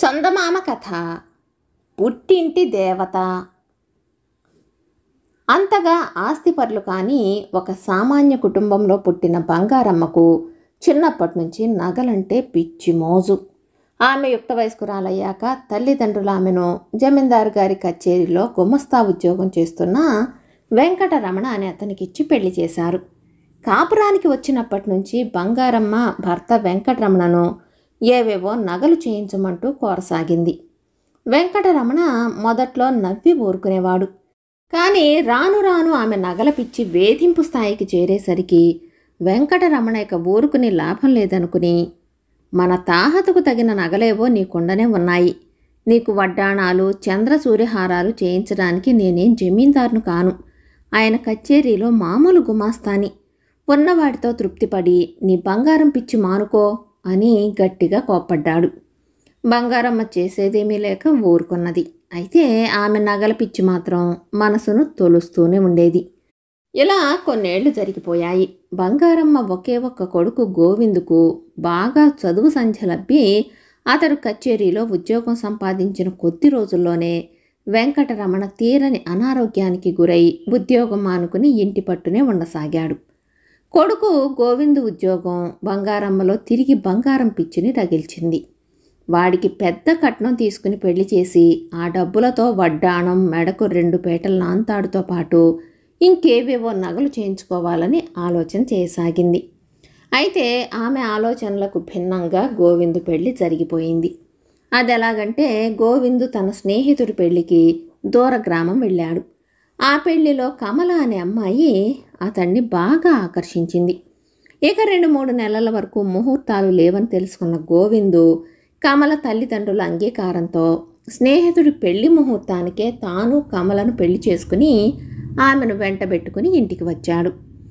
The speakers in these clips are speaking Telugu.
చందమామ కథ పుట్టింటి దేవత అంతగా ఆస్తిపరులు కానీ ఒక సామాన్య కుటుంబంలో పుట్టిన బంగారమ్మకు చిన్నప్పటి నుంచి నగలంటే పిచ్చి మోజు ఆమె యుక్త వయస్కురాలయ్యాక తల్లిదండ్రులు ఆమెను జమీందారు గారి కచేరీలో గుమస్తా ఉద్యోగం చేస్తున్న వెంకటరమణ అనే అతనికిచ్చి పెళ్లి చేశారు కాపురానికి వచ్చినప్పటి నుంచి బంగారమ్మ భర్త వెంకటరమణను ఏవేవో నగలు చేయించమంటూ కోరసాగింది వెంకటరమణ మొదట్లో నవ్వి ఊరుకునేవాడు కానీ రాను రాను ఆమె నగల పిచ్చి వేధింపు స్థాయికి చేరేసరికి వెంకటరమణ ఇక ఊరుకుని లాభం లేదనుకుని మన తాహతకు తగిన నగలేవో నీకుండనే ఉన్నాయి నీకు వడ్డాణాలు చంద్ర సూర్యహారాలు చేయించడానికి నేనేం జమీందారును కాను ఆయన కచేరీలో మామూలు గుమాస్తాని ఉన్నవాటితో తృప్తిపడి నీ బంగారం పిచ్చి మానుకో అని గట్టిగా కోప్పడ్డాడు బంగారమ్మ చేసేదేమీ లేక ఊరుకున్నది అయితే ఆమె నగల పిచ్చి మాత్రం మనసును తొలుస్తూనే ఉండేది ఇలా కొన్నేళ్లు జరిగిపోయాయి బంగారమ్మ ఒకే ఒక్క కొడుకు గోవిందుకు బాగా చదువు సంధ్యలబ్బి అతడు కచేరీలో ఉద్యోగం సంపాదించిన కొద్ది రోజుల్లోనే వెంకటరమణ తీరని అనారోగ్యానికి గురై ఉద్యోగం మానుకుని ఇంటి పట్టునే ఉండసాగాడు కొడుకు గోవిందు ఉద్యోగం బంగారమ్మలో తిరిగి బంగారం పిచ్చిని రగిల్చింది వాడికి పెద్ద కట్నం తీసుకుని పెళ్లి చేసి ఆ డబ్బులతో వడ్డాణం మెడకు రెండు పేటల నాంతాడుతో పాటు ఇంకేవేవో నగలు చేయించుకోవాలని ఆలోచన చేయసాగింది అయితే ఆమె ఆలోచనలకు భిన్నంగా గోవిందు పెళ్లి జరిగిపోయింది అది ఎలాగంటే గోవిందు తన స్నేహితుడి పెళ్లికి దూర గ్రామం వెళ్ళాడు ఆ పెళ్లిలో కమల అనే అమ్మాయి అతన్ని బాగా ఆకర్షించింది ఇక రెండు మూడు నెలల వరకు ముహూర్తాలు లేవని తెలుసుకున్న గోవిందు కమల తల్లిదండ్రుల అంగీకారంతో స్నేహితుడి పెళ్లి ముహూర్తానికే తాను కమలను పెళ్లి చేసుకుని ఆమెను వెంటబెట్టుకుని ఇంటికి వచ్చాడు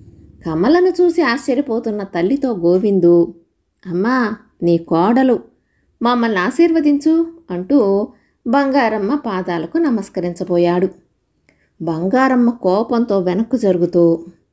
కమలను చూసి ఆశ్చర్యపోతున్న తల్లితో గోవిందు అమ్మా నీ కోడలు మమ్మల్ని ఆశీర్వదించు అంటూ బంగారమ్మ పాదాలకు నమస్కరించబోయాడు బంగారమ్మ కోపంతో వెనక్కు జరుగుతూ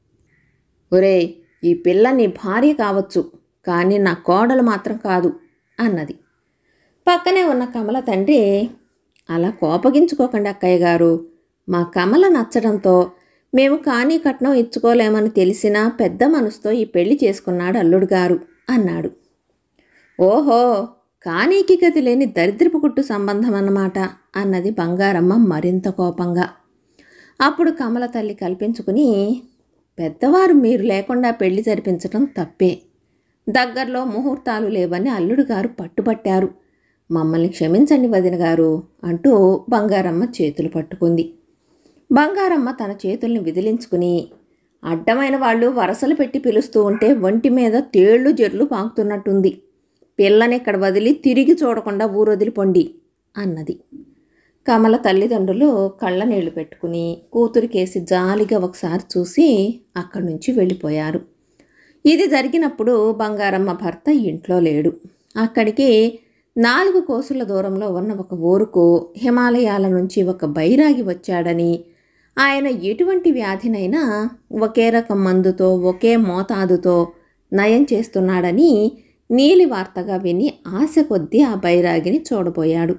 ఒరే ఈ పిల్ల నీ భార్య కావచ్చు కానీ నా కోడలు మాత్రం కాదు అన్నది పక్కనే ఉన్న కమల తండ్రి అలా కోపగించుకోకండి అక్కయ్య గారు మా కమల నచ్చడంతో మేము కానీ కట్నం ఇచ్చుకోలేమని తెలిసినా పెద్ద మనసుతో ఈ పెళ్లి చేసుకున్నాడు అల్లుడు గారు అన్నాడు ఓహో కానీకి గతి లేని దరిద్రపు కుట్టు సంబంధం అన్నమాట అన్నది బంగారమ్మ మరింత కోపంగా అప్పుడు కమల తల్లి కల్పించుకుని పెద్దవారు మీరు లేకుండా పెళ్లి జరిపించడం తప్పే దగ్గరలో ముహూర్తాలు లేవని అల్లుడు గారు పట్టుబట్టారు మమ్మల్ని క్షమించండి వదిన గారు అంటూ బంగారమ్మ చేతులు పట్టుకుంది బంగారమ్మ తన చేతుల్ని విదిలించుకుని అడ్డమైన వాళ్ళు వరసలు పెట్టి పిలుస్తూ ఉంటే ఒంటి మీద తేళ్లు జర్లు పాకుతున్నట్టుంది పిల్లని ఇక్కడ వదిలి తిరిగి చూడకుండా ఊరొదిలిపొండి అన్నది కమల తల్లిదండ్రులు కళ్ళ నీళ్లు పెట్టుకుని కూతురికేసి జాలిగా ఒకసారి చూసి అక్కడి నుంచి వెళ్ళిపోయారు ఇది జరిగినప్పుడు బంగారమ్మ భర్త ఇంట్లో లేడు అక్కడికి నాలుగు కోసుల దూరంలో ఉన్న ఒక ఊరుకు హిమాలయాల నుంచి ఒక బైరాగి వచ్చాడని ఆయన ఎటువంటి వ్యాధినైనా ఒకే రకం మందుతో ఒకే మోతాదుతో నయం చేస్తున్నాడని నీలి వార్తగా విని ఆశ కొద్దీ ఆ బైరాగిని చూడబోయాడు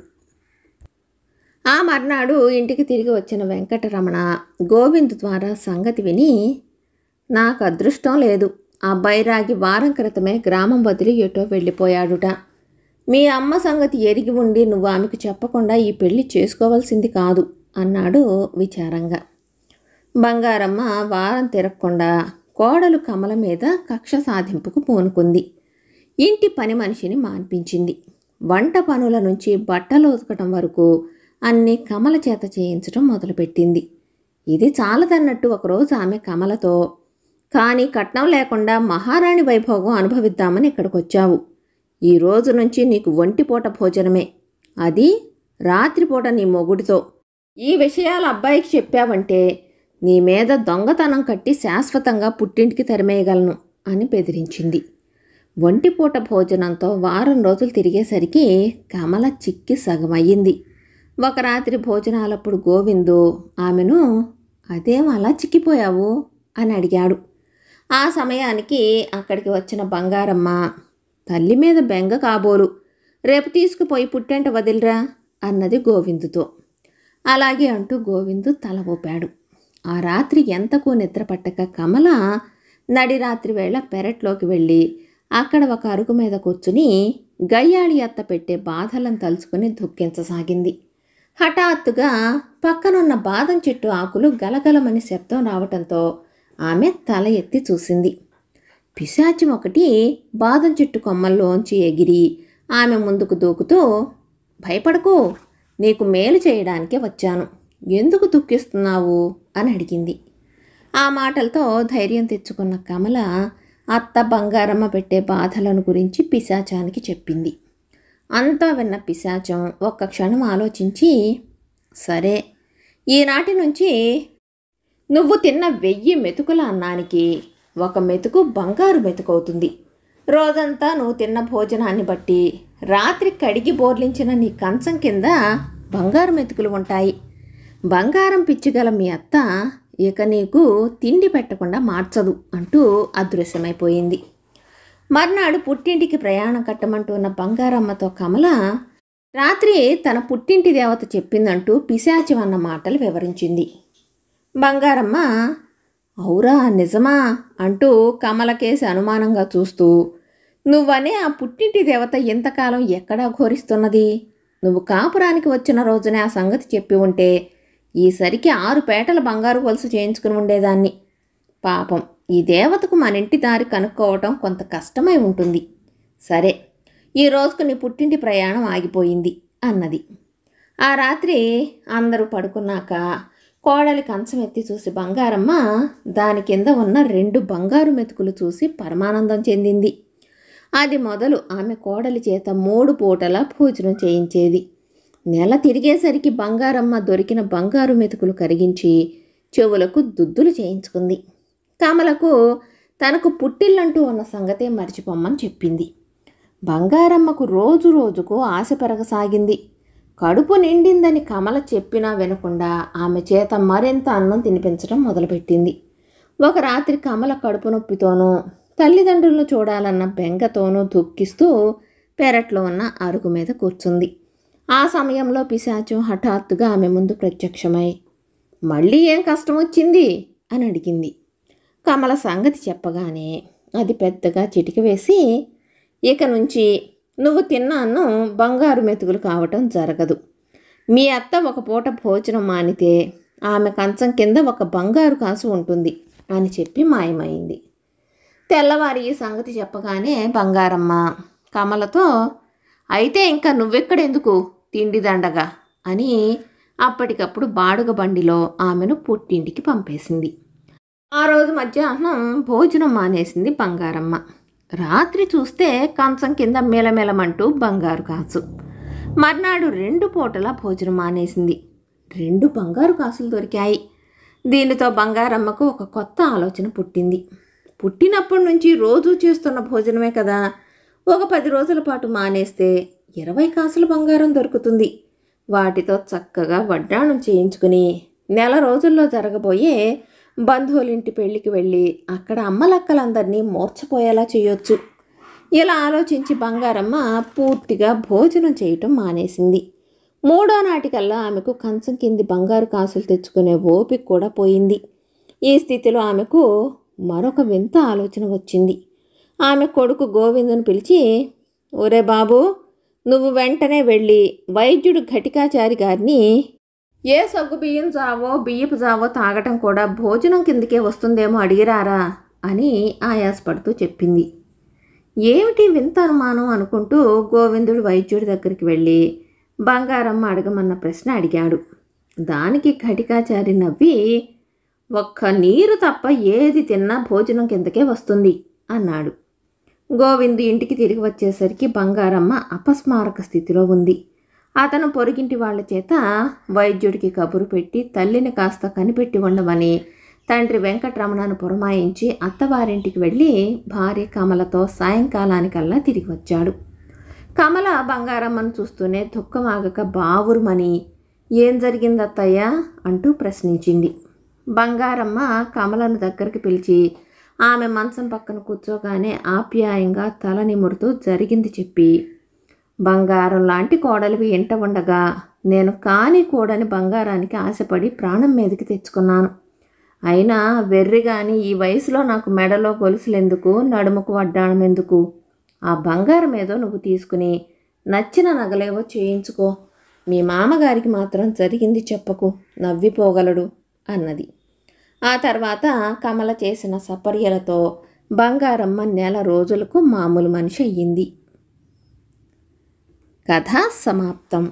ఆ మర్నాడు ఇంటికి తిరిగి వచ్చిన వెంకటరమణ గోవింద్ ద్వారా సంగతి విని నాకు అదృష్టం లేదు ఆ బైరాగి వారం క్రితమే గ్రామం వదిలి ఎటో వెళ్ళిపోయాడుట మీ అమ్మ సంగతి ఎరిగి ఉండి నువ్వు ఆమెకు చెప్పకుండా ఈ పెళ్లి చేసుకోవాల్సింది కాదు అన్నాడు విచారంగా బంగారమ్మ వారం తిరగకుండా కోడలు కమల మీద కక్ష సాధింపుకు పూనుకుంది ఇంటి పని మనిషిని మాన్పించింది వంట పనుల నుంచి బట్టలు ఉతకటం వరకు అన్ని కమల చేత చేయించడం మొదలుపెట్టింది ఇది చాలదన్నట్టు ఒకరోజు ఆమె కమలతో కానీ కట్నం లేకుండా మహారాణి వైభోగం అనుభవిద్దామని ఇక్కడికి వచ్చావు ఈ రోజు నుంచి నీకు ఒంటిపూట భోజనమే అది రాత్రిపూట నీ మొగుడితో ఈ విషయాలు అబ్బాయికి చెప్పావంటే నీ మీద దొంగతనం కట్టి శాశ్వతంగా పుట్టింటికి తరిమేయగలను అని బెదిరించింది ఒంటిపూట భోజనంతో వారం రోజులు తిరిగేసరికి కమల చిక్కి సగమయ్యింది ఒక రాత్రి భోజనాలప్పుడు గోవిందు ఆమెను అదేం అలా చిక్కిపోయావు అని అడిగాడు ఆ సమయానికి అక్కడికి వచ్చిన బంగారమ్మ తల్లి మీద బెంగ కాబోలు రేపు తీసుకుపోయి పుట్టెంట వదిలిరా అన్నది గోవిందుతో అలాగే అంటూ గోవిందు తల ఊపాడు ఆ రాత్రి ఎంతకు నిద్ర పట్టక కమల నడిరాత్రి వేళ పెరట్లోకి వెళ్ళి అక్కడ ఒక అరుగు మీద కూర్చుని గయ్యాళి అత్త పెట్టే బాధలను తలుచుకుని దుఃఖించసాగింది హఠాత్తుగా పక్కనున్న బాదం చెట్టు ఆకులు గలగలమని శబ్దం రావటంతో ఆమె తల ఎత్తి చూసింది పిశాచం ఒకటి బాదం చెట్టు కొమ్మల్లోంచి ఎగిరి ఆమె ముందుకు దూకుతూ భయపడకు నీకు మేలు చేయడానికే వచ్చాను ఎందుకు దుఃఖిస్తున్నావు అని అడిగింది ఆ మాటలతో ధైర్యం తెచ్చుకున్న కమల అత్త బంగారమ్మ పెట్టే బాధలను గురించి పిశాచానికి చెప్పింది అంతా విన్న పిశాచం ఒక్క క్షణం ఆలోచించి సరే ఈనాటి నుంచి నువ్వు తిన్న వెయ్యి మెతుకుల అన్నానికి ఒక మెతుకు బంగారు మెతుకవుతుంది రోజంతా నువ్వు తిన్న భోజనాన్ని బట్టి రాత్రి కడిగి బోర్లించిన నీ కంచం కింద బంగారు మెతుకులు ఉంటాయి బంగారం పిచ్చిగల మీ అత్త ఇక నీకు తిండి పెట్టకుండా మార్చదు అంటూ అదృశ్యమైపోయింది మర్నాడు పుట్టింటికి ప్రయాణం కట్టమంటున్న బంగారమ్మతో కమల రాత్రి తన పుట్టింటి దేవత చెప్పిందంటూ పిశాచి అన్న మాటలు వివరించింది బంగారమ్మ అవురా నిజమా అంటూ కమలకేసి అనుమానంగా చూస్తూ నువ్వనే ఆ పుట్టింటి దేవత ఇంతకాలం ఎక్కడా ఘోరిస్తున్నది నువ్వు కాపురానికి వచ్చిన రోజునే ఆ సంగతి చెప్పి ఉంటే ఈసరికి ఆరు పేటల బంగారు గొలుసు చేయించుకుని ఉండేదాన్ని పాపం ఈ దేవతకు మన ఇంటి దారి కనుక్కోవటం కొంత కష్టమై ఉంటుంది సరే ఈ రోజుకు నీ పుట్టింటి ప్రయాణం ఆగిపోయింది అన్నది ఆ రాత్రి అందరూ పడుకున్నాక కోడలి కంచం ఎత్తి చూసి బంగారమ్మ దాని కింద ఉన్న రెండు బంగారు మెతుకులు చూసి పరమానందం చెందింది అది మొదలు ఆమె కోడలి చేత మూడు పూటల భోజనం చేయించేది నెల తిరిగేసరికి బంగారమ్మ దొరికిన బంగారు మెతుకులు కరిగించి చెవులకు దుద్దులు చేయించుకుంది కమలకు తనకు పుట్టిల్లంటూ ఉన్న సంగతే మర్చిపోమ్మని చెప్పింది బంగారమ్మకు రోజు రోజుకు ఆశ పెరగసాగింది కడుపు నిండిందని కమల చెప్పినా వినకుండా ఆమె చేత మరింత అన్నం తినిపించడం మొదలుపెట్టింది ఒక రాత్రి కమల కడుపు నొప్పితోనూ తల్లిదండ్రులను చూడాలన్న బెంగతోనూ దుఃఖిస్తూ పెరట్లో ఉన్న అరుగు మీద కూర్చుంది ఆ సమయంలో పిశాచం హఠాత్తుగా ఆమె ముందు ప్రత్యక్షమై మళ్ళీ ఏం కష్టం వచ్చింది అని అడిగింది కమల సంగతి చెప్పగానే అది పెద్దగా చిటిక వేసి ఇక నుంచి నువ్వు తిన్న అన్నం బంగారు మెతుకులు కావటం జరగదు మీ అత్త ఒక పూట భోజనం మానితే ఆమె కంచం కింద ఒక బంగారు కాసు ఉంటుంది అని చెప్పి మాయమైంది తెల్లవారి ఈ సంగతి చెప్పగానే బంగారమ్మ కమలతో అయితే ఇంకా నువ్వెక్కడెందుకు తిండి దండగా అని అప్పటికప్పుడు బాడుగ బండిలో ఆమెను పుట్టింటికి పంపేసింది ఆ రోజు మధ్యాహ్నం భోజనం మానేసింది బంగారమ్మ రాత్రి చూస్తే కంచం కింద మెలమెలమంటూ బంగారు కాసు మర్నాడు రెండు పూటల భోజనం మానేసింది రెండు బంగారు కాసులు దొరికాయి దీనితో బంగారమ్మకు ఒక కొత్త ఆలోచన పుట్టింది పుట్టినప్పటి నుంచి రోజు చేస్తున్న భోజనమే కదా ఒక పది రోజుల పాటు మానేస్తే ఇరవై కాసుల బంగారం దొరుకుతుంది వాటితో చక్కగా వడ్డాణం చేయించుకుని నెల రోజుల్లో జరగబోయే బంధువులింటి పెళ్ళికి వెళ్ళి అక్కడ అమ్మలక్కలందరినీ మూర్చపోయేలా చేయొచ్చు ఇలా ఆలోచించి బంగారమ్మ పూర్తిగా భోజనం చేయటం మానేసింది మూడో నాటికల్లా ఆమెకు కంచం కింది బంగారు కాసులు తెచ్చుకునే ఓపిక కూడా పోయింది ఈ స్థితిలో ఆమెకు మరొక వింత ఆలోచన వచ్చింది ఆమె కొడుకు గోవిందుని పిలిచి ఒరే బాబు నువ్వు వెంటనే వెళ్ళి వైద్యుడు ఘటికాచారి గారిని ఏ సగ్గు బియ్యం జావో బియ్యపు జావో తాగటం కూడా భోజనం కిందకే వస్తుందేమో అడిగిరారా అని ఆయాసపడుతూ చెప్పింది ఏమిటి వింత అనుమానం అనుకుంటూ గోవిందుడు వైద్యుడి దగ్గరికి వెళ్ళి బంగారమ్మ అడగమన్న ప్రశ్న అడిగాడు దానికి ఘటికాచారి నవ్వి ఒక్క నీరు తప్ప ఏది తిన్నా భోజనం కిందకే వస్తుంది అన్నాడు గోవిందు ఇంటికి తిరిగి వచ్చేసరికి బంగారమ్మ అపస్మారక స్థితిలో ఉంది అతను పొరుగింటి వాళ్ళ చేత వైద్యుడికి కబురు పెట్టి తల్లిని కాస్త కనిపెట్టి ఉండమని తండ్రి వెంకటరమణను పురమాయించి అత్తవారింటికి వెళ్ళి భార్య కమలతో సాయంకాలానికల్లా తిరిగి వచ్చాడు కమల బంగారమ్మను చూస్తూనే దుఃఖమాగక బావురుమని ఏం జరిగింది అత్తయ్య అంటూ ప్రశ్నించింది బంగారమ్మ కమలను దగ్గరికి పిలిచి ఆమె మంచం పక్కన కూర్చోగానే ఆప్యాయంగా తల నిమురుతూ జరిగింది చెప్పి బంగారం లాంటి కోడలివి ఇంట ఉండగా నేను కాని కూడని బంగారానికి ఆశపడి ప్రాణం మీదకి తెచ్చుకున్నాను అయినా వెర్రి గాని ఈ వయసులో నాకు మెడలో గొలుసులెందుకు నడుముకు వడ్డాణం ఎందుకు ఆ బంగారం ఏదో నువ్వు తీసుకుని నచ్చిన నగలేవో చేయించుకో మీ మామగారికి మాత్రం జరిగింది చెప్పకు నవ్విపోగలడు అన్నది ఆ తర్వాత కమల చేసిన సపర్యలతో బంగారమ్మ నెల రోజులకు మామూలు మనిషి అయ్యింది కథ సమాప్తం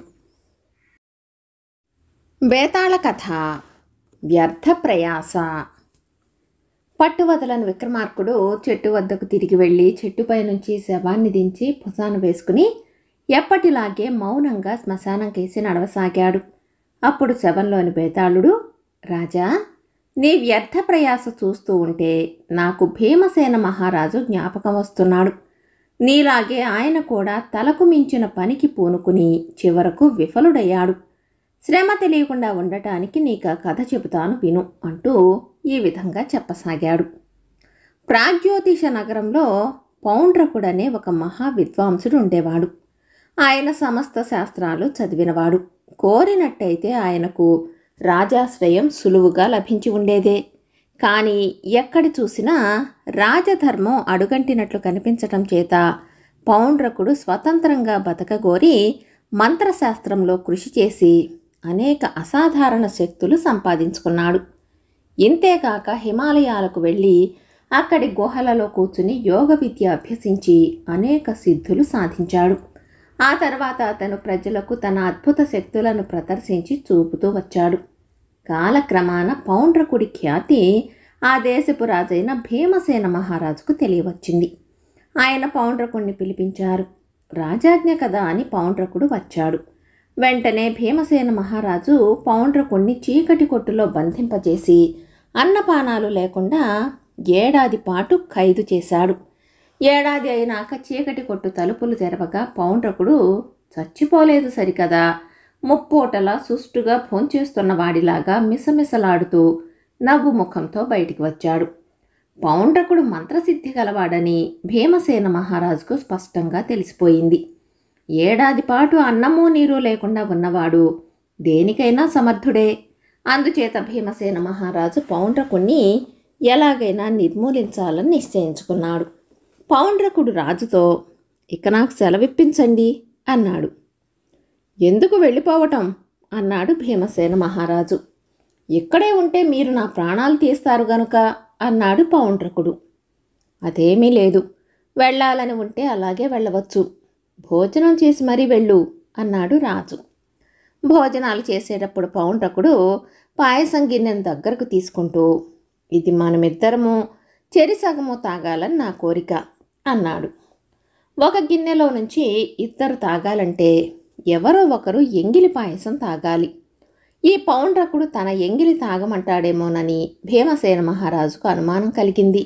బేతాళ కథ వ్యర్థ ప్రయాస పట్టువదలని విక్రమార్కుడు చెట్టు వద్దకు తిరిగి వెళ్ళి చెట్టుపై నుంచి శవాన్ని దించి భుజాన వేసుకుని ఎప్పటిలాగే మౌనంగా శ్మశానం కేసి నడవసాగాడు అప్పుడు శవంలోని బేతాళుడు రాజా నీ వ్యర్థ ప్రయాస చూస్తూ ఉంటే నాకు భీమసేన మహారాజు జ్ఞాపకం వస్తున్నాడు నీలాగే ఆయన కూడా తలకు మించిన పనికి పూనుకుని చివరకు విఫలుడయ్యాడు శ్రమ తెలియకుండా ఉండటానికి నీకు ఆ కథ చెబుతాను విను అంటూ ఈ విధంగా చెప్పసాగాడు ప్రాగ్జ్యోతిష నగరంలో పౌండ్రకుడనే ఒక మహా విద్వాంసుడు ఉండేవాడు ఆయన సమస్త శాస్త్రాలు చదివినవాడు కోరినట్టయితే ఆయనకు రాజాశ్రయం సులువుగా లభించి ఉండేదే కానీ ఎక్కడి చూసినా రాజధర్మం అడుగంటినట్లు కనిపించటం చేత పౌండ్రకుడు స్వతంత్రంగా బతకగోరి మంత్రశాస్త్రంలో కృషి చేసి అనేక అసాధారణ శక్తులు సంపాదించుకున్నాడు ఇంతేకాక హిమాలయాలకు వెళ్ళి అక్కడి గుహలలో కూర్చుని యోగ విద్య అభ్యసించి అనేక సిద్ధులు సాధించాడు ఆ తర్వాత అతను ప్రజలకు తన అద్భుత శక్తులను ప్రదర్శించి చూపుతూ వచ్చాడు కాలక్రమాన పౌండ్రకుడి ఖ్యాతి ఆ దేశపు రాజైన భీమసేన మహారాజుకు తెలియవచ్చింది ఆయన పౌండ్రకుడిని పిలిపించారు రాజాజ్ఞ కదా అని పౌండ్రకుడు వచ్చాడు వెంటనే భీమసేన మహారాజు పౌండ్రకుణ్ణి చీకటి కొట్టులో బంధింపజేసి అన్నపానాలు లేకుండా ఏడాది పాటు ఖైదు చేశాడు ఏడాది అయినాక చీకటి కొట్టు తలుపులు తెరవగా పౌండ్రకుడు చచ్చిపోలేదు సరికదా ముప్పూటలా సుష్టుగా భోంచేస్తున్న వాడిలాగా మిసమిసలాడుతూ నవ్వు ముఖంతో బయటికి వచ్చాడు పౌండ్రకుడు మంత్రసిద్ధి గలవాడని భీమసేన మహారాజుకు స్పష్టంగా తెలిసిపోయింది ఏడాది పాటు అన్నము నీరు లేకుండా ఉన్నవాడు దేనికైనా సమర్థుడే అందుచేత భీమసేన మహారాజు పౌండ్రకుణ్ణి ఎలాగైనా నిర్మూలించాలని నిశ్చయించుకున్నాడు పౌండ్రకుడు రాజుతో ఇక నాకు సెలవిప్పించండి అన్నాడు ఎందుకు వెళ్ళిపోవటం అన్నాడు భీమసేన మహారాజు ఇక్కడే ఉంటే మీరు నా ప్రాణాలు తీస్తారు గనుక అన్నాడు పౌండ్రకుడు అదేమీ లేదు వెళ్ళాలని ఉంటే అలాగే వెళ్ళవచ్చు భోజనం చేసి మరీ వెళ్ళు అన్నాడు రాజు భోజనాలు చేసేటప్పుడు పౌండ్రకుడు పాయసం గిన్నెను దగ్గరకు తీసుకుంటూ ఇది మనమిద్దరము చెరిసగము తాగాలని నా కోరిక అన్నాడు ఒక గిన్నెలో నుంచి ఇద్దరు తాగాలంటే ఎవరో ఒకరు ఎంగిలి పాయసం తాగాలి ఈ పౌండ్రకుడు తన ఎంగిలి తాగమంటాడేమోనని భీమసేన మహారాజుకు అనుమానం కలిగింది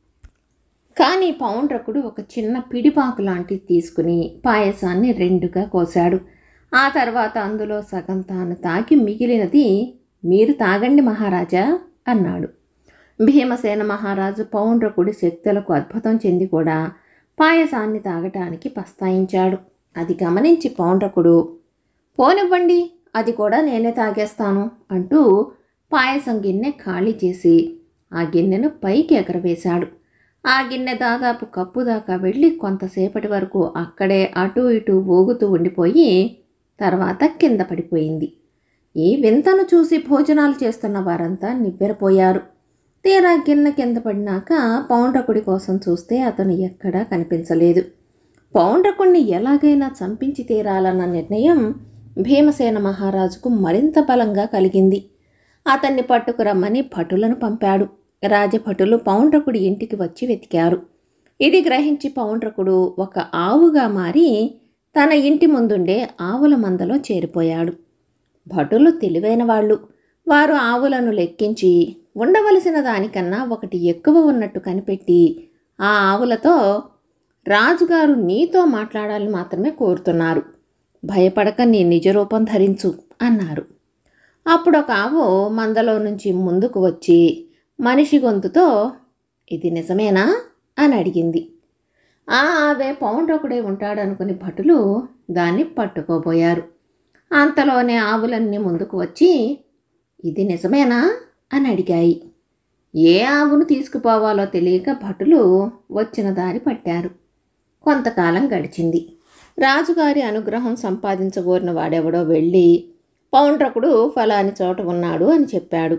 కానీ పౌండ్రకుడు ఒక చిన్న పిడిపాకు లాంటిది తీసుకుని పాయసాన్ని రెండుగా కోశాడు ఆ తర్వాత అందులో సగం తాను తాకి మిగిలినది మీరు తాగండి మహారాజా అన్నాడు భీమసేన మహారాజు పౌండ్రకుడి శక్తులకు అద్భుతం చెంది కూడా పాయసాన్ని తాగటానికి పస్తాయించాడు అది గమనించి పౌండ్రకుడు పోనివ్వండి అది కూడా నేనే తాగేస్తాను అంటూ పాయసం గిన్నె ఖాళీ చేసి ఆ గిన్నెను పైకి ఎగరవేశాడు ఆ గిన్నె దాదాపు కప్పు దాకా వెళ్ళి కొంతసేపటి వరకు అక్కడే అటు ఇటు ఊగుతూ ఉండిపోయి తర్వాత కింద పడిపోయింది ఈ వింతను చూసి భోజనాలు చేస్తున్న వారంతా నివ్వెరపోయారు తీరా గిన్నె కింద పడినాక పౌండ్రకుడి కోసం చూస్తే అతను ఎక్కడా కనిపించలేదు పౌండ్రకుణ్ణి ఎలాగైనా చంపించి తీరాలన్న నిర్ణయం భీమసేన మహారాజుకు మరింత బలంగా కలిగింది అతన్ని పట్టుకురమ్మని భటులను పంపాడు రాజభటులు పౌండ్రకుడి ఇంటికి వచ్చి వెతికారు ఇది గ్రహించి పౌండ్రకుడు ఒక ఆవుగా మారి తన ఇంటి ముందుండే ఆవుల మందలో చేరిపోయాడు భటులు తెలివైన వాళ్ళు వారు ఆవులను లెక్కించి ఉండవలసిన దానికన్నా ఒకటి ఎక్కువ ఉన్నట్టు కనిపెట్టి ఆ ఆవులతో రాజుగారు నీతో మాట్లాడాలని మాత్రమే కోరుతున్నారు భయపడక నీ నిజరూపం ధరించు అన్నారు అప్పుడు ఒక ఆవు మందలో నుంచి ముందుకు వచ్చి మనిషి గొంతుతో ఇది నిజమేనా అని అడిగింది ఆ ఆవే పౌండ్రకుడే ఉంటాడనుకుని భటులు దాన్ని పట్టుకోబోయారు అంతలోనే ఆవులన్నీ ముందుకు వచ్చి ఇది నిజమేనా అని అడిగాయి ఏ ఆవును తీసుకుపోవాలో తెలియక భటులు వచ్చిన దారి పట్టారు కొంతకాలం గడిచింది రాజుగారి అనుగ్రహం సంపాదించగోరిన వాడెవడో వెళ్ళి పౌండ్రకుడు ఫలాని చోట ఉన్నాడు అని చెప్పాడు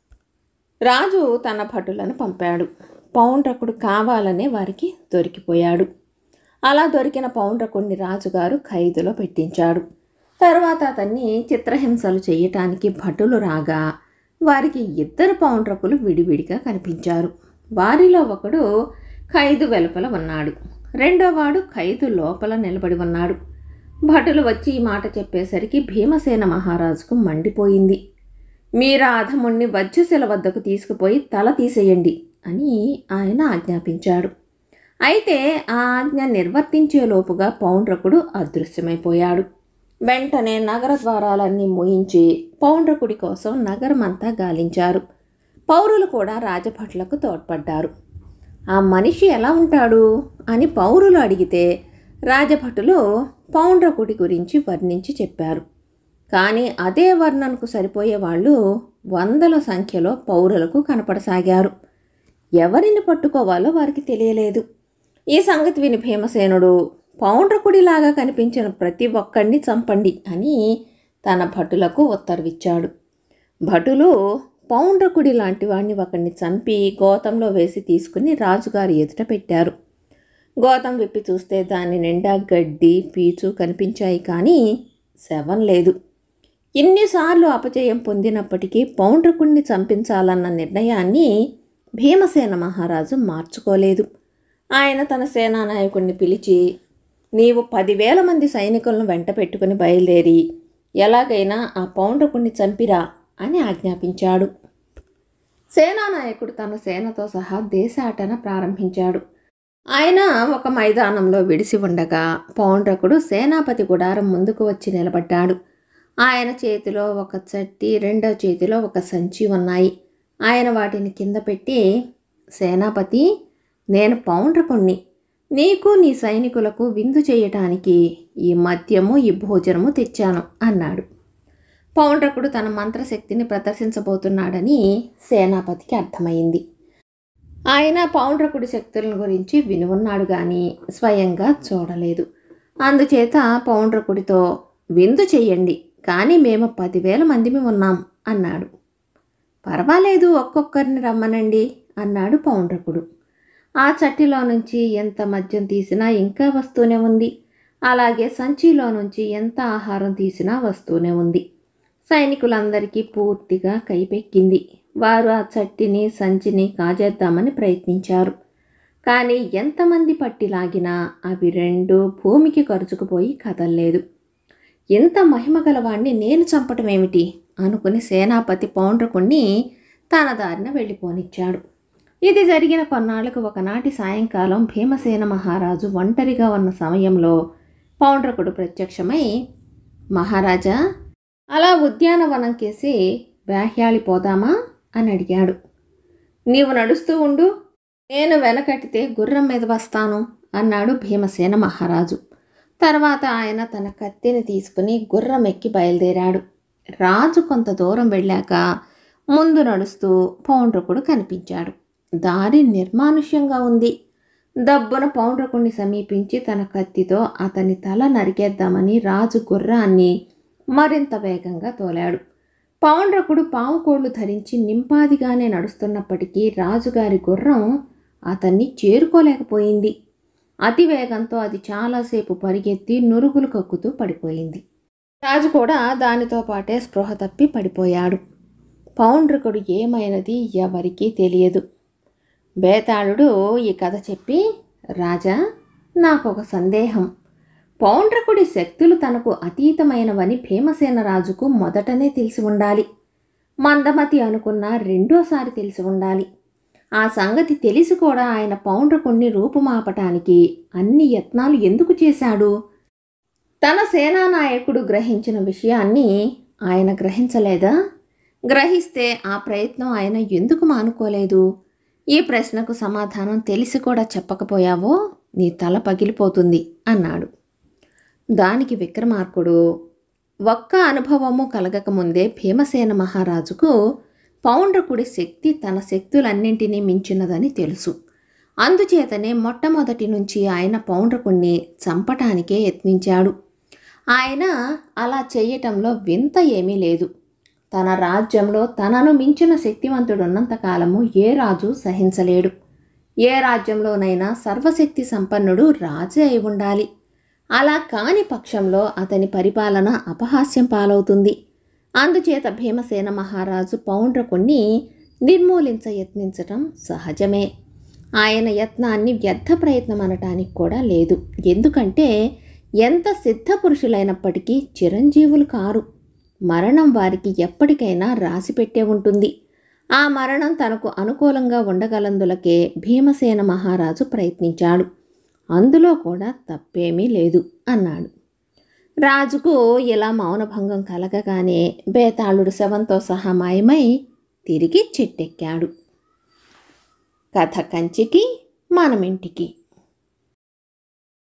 రాజు తన భటులను పంపాడు పౌండ్రకుడు కావాలనే వారికి దొరికిపోయాడు అలా దొరికిన పౌండ్రకుడిని రాజుగారు ఖైదులో పెట్టించాడు తర్వాత అతన్ని చిత్రహింసలు చేయటానికి భటులు రాగా వారికి ఇద్దరు పౌండ్రకులు విడివిడిగా కనిపించారు వారిలో ఒకడు ఖైదు వెలుపల ఉన్నాడు రెండోవాడు ఖైదు లోపల నిలబడి ఉన్నాడు భటులు వచ్చి ఈ మాట చెప్పేసరికి భీమసేన మహారాజుకు మండిపోయింది మీరా అధముణ్ణి వజ్రశిల వద్దకు తీసుకుపోయి తల తీసేయండి అని ఆయన ఆజ్ఞాపించాడు అయితే ఆ ఆజ్ఞ నిర్వర్తించేలోపుగా పౌండ్రకుడు అదృశ్యమైపోయాడు వెంటనే నగర ద్వారాలన్నీ మూయించి పౌండ్రకుడి కోసం నగరమంతా గాలించారు పౌరులు కూడా రాజభట్లకు తోడ్పడ్డారు ఆ మనిషి ఎలా ఉంటాడు అని పౌరులు అడిగితే రాజభటులు పౌండ్రకుడి గురించి వర్ణించి చెప్పారు కానీ అదే వర్ణనకు సరిపోయే వాళ్ళు వందల సంఖ్యలో పౌరులకు కనపడసాగారు ఎవరిని పట్టుకోవాలో వారికి తెలియలేదు ఈ సంగతి విని భీమసేనుడు పౌండ్రకుడిలాగా కనిపించిన ప్రతి ఒక్కడిని చంపండి అని తన భటులకు ఉత్తర్విచ్చాడు భటులు పౌండ్రకుడి లాంటి వాడిని ఒకడిని చంపి గోతంలో వేసి తీసుకుని రాజుగారి ఎదుట పెట్టారు గోతం విప్పి చూస్తే దాని నిండా గడ్డి పీచు కనిపించాయి కానీ శవం లేదు ఇన్నిసార్లు అపజయం పొందినప్పటికీ పౌండ్రకుడిని చంపించాలన్న నిర్ణయాన్ని భీమసేన మహారాజు మార్చుకోలేదు ఆయన తన సేనానాయకుడిని పిలిచి నీవు పదివేల మంది సైనికులను వెంట పెట్టుకుని బయలుదేరి ఎలాగైనా ఆ పౌండ్రకుడిని చంపిరా అని ఆజ్ఞాపించాడు సేనానాయకుడు తన సేనతో సహా దేశాటన ప్రారంభించాడు ఆయన ఒక మైదానంలో విడిసి ఉండగా పౌండ్రకుడు సేనాపతి గుడారం ముందుకు వచ్చి నిలబడ్డాడు ఆయన చేతిలో ఒక చట్టి రెండో చేతిలో ఒక సంచి ఉన్నాయి ఆయన వాటిని కింద పెట్టి సేనాపతి నేను పౌండ్రకుణ్ణి నీకు నీ సైనికులకు విందు చేయటానికి ఈ మద్యము ఈ భోజనము తెచ్చాను అన్నాడు పౌండ్రకుడు తన మంత్రశక్తిని ప్రదర్శించబోతున్నాడని సేనాపతికి అర్థమైంది ఆయన పౌండ్రకుడి శక్తుల గురించి విని ఉన్నాడు కానీ స్వయంగా చూడలేదు అందుచేత పౌండ్రకుడితో విందు చెయ్యండి కానీ మేము పదివేల మందిమి ఉన్నాం అన్నాడు పర్వాలేదు ఒక్కొక్కరిని రమ్మనండి అన్నాడు పౌండ్రకుడు ఆ చట్టిలో నుంచి ఎంత మద్యం తీసినా ఇంకా వస్తూనే ఉంది అలాగే సంచిలో నుంచి ఎంత ఆహారం తీసినా వస్తూనే ఉంది సైనికులందరికీ పూర్తిగా కైపెక్కింది వారు ఆ చట్టిని సంచిని కాజేద్దామని ప్రయత్నించారు కానీ ఎంతమంది పట్టి లాగినా అవి రెండు భూమికి ఖర్చుకుపోయి కదల్లేదు ఎంత మహిమ గలవాణ్ణి నేను చంపటమేమిటి అనుకుని సేనాపతి పౌండ్రకుణ్ణి తన దారిన వెళ్ళిపోనిచ్చాడు ఇది జరిగిన కొన్నాళ్లకు ఒకనాటి సాయంకాలం భీమసేన మహారాజు ఒంటరిగా ఉన్న సమయంలో పౌండ్రకుడు ప్రత్యక్షమై మహారాజా అలా ఉద్యానవనం కేసి పోదామా అని అడిగాడు నీవు నడుస్తూ ఉండు నేను వెనకటితే గుర్రం మీద వస్తాను అన్నాడు భీమసేన మహారాజు తర్వాత ఆయన తన కత్తిని తీసుకుని గుర్రం ఎక్కి బయలుదేరాడు రాజు కొంత దూరం వెళ్ళాక ముందు నడుస్తూ పౌండ్రకుడు కనిపించాడు దారి నిర్మానుష్యంగా ఉంది దబ్బున పౌండ్రకుడిని సమీపించి తన కత్తితో అతని తల నరికేద్దామని రాజు గుర్రాన్ని మరింత వేగంగా తోలాడు పౌండ్రకుడు పావుకోళ్లు ధరించి నింపాదిగానే నడుస్తున్నప్పటికీ రాజుగారి గుర్రం అతన్ని చేరుకోలేకపోయింది అతి వేగంతో అది చాలాసేపు పరిగెత్తి నురుగులు కక్కుతూ పడిపోయింది రాజు కూడా దానితో పాటే స్పృహ తప్పి పడిపోయాడు పౌండ్రకుడు ఏమైనది ఎవరికీ తెలియదు బేతాళుడు ఈ కథ చెప్పి రాజా నాకొక సందేహం పౌండ్రకుడి శక్తులు తనకు అతీతమైనవని భీమసేన రాజుకు మొదటనే తెలిసి ఉండాలి మందమతి అనుకున్న రెండోసారి తెలిసి ఉండాలి ఆ సంగతి తెలిసి కూడా ఆయన పౌండ్రకుణ్ణి రూపుమాపటానికి అన్ని యత్నాలు ఎందుకు చేశాడు తన సేనానాయకుడు గ్రహించిన విషయాన్ని ఆయన గ్రహించలేదా గ్రహిస్తే ఆ ప్రయత్నం ఆయన ఎందుకు మానుకోలేదు ఈ ప్రశ్నకు సమాధానం తెలిసి కూడా చెప్పకపోయావో నీ తల పగిలిపోతుంది అన్నాడు దానికి విక్రమార్కుడు ఒక్క అనుభవము కలగకముందే భీమసేన మహారాజుకు పౌండ్రకుడి శక్తి తన శక్తులన్నింటినీ మించినదని తెలుసు అందుచేతనే మొట్టమొదటి నుంచి ఆయన పౌండ్రకుణ్ణి చంపటానికే యత్నించాడు ఆయన అలా చేయటంలో వింత ఏమీ లేదు తన రాజ్యంలో తనను మించిన శక్తివంతుడున్నంతకాలము ఏ రాజు సహించలేడు ఏ రాజ్యంలోనైనా సర్వశక్తి సంపన్నుడు రాజే అయి ఉండాలి అలా కాని పక్షంలో అతని పరిపాలన అపహాస్యం పాలవుతుంది అందుచేత భీమసేన మహారాజు పౌండ్రకుణ్ణి నిర్మూలించ యత్నించటం సహజమే ఆయన యత్నాన్ని వ్యర్థ ప్రయత్నం అనటానికి కూడా లేదు ఎందుకంటే ఎంత సిద్ధ పురుషులైనప్పటికీ చిరంజీవులు కారు మరణం వారికి ఎప్పటికైనా రాసిపెట్టే ఉంటుంది ఆ మరణం తనకు అనుకూలంగా ఉండగలందులకే భీమసేన మహారాజు ప్రయత్నించాడు అందులో కూడా తప్పేమీ లేదు అన్నాడు రాజుకు ఇలా మౌనభంగం కలగగానే బేతాళుడు శవంతో సహా మాయమై తిరిగి చెట్టెక్కాడు కథ కంచికి మనమింటికి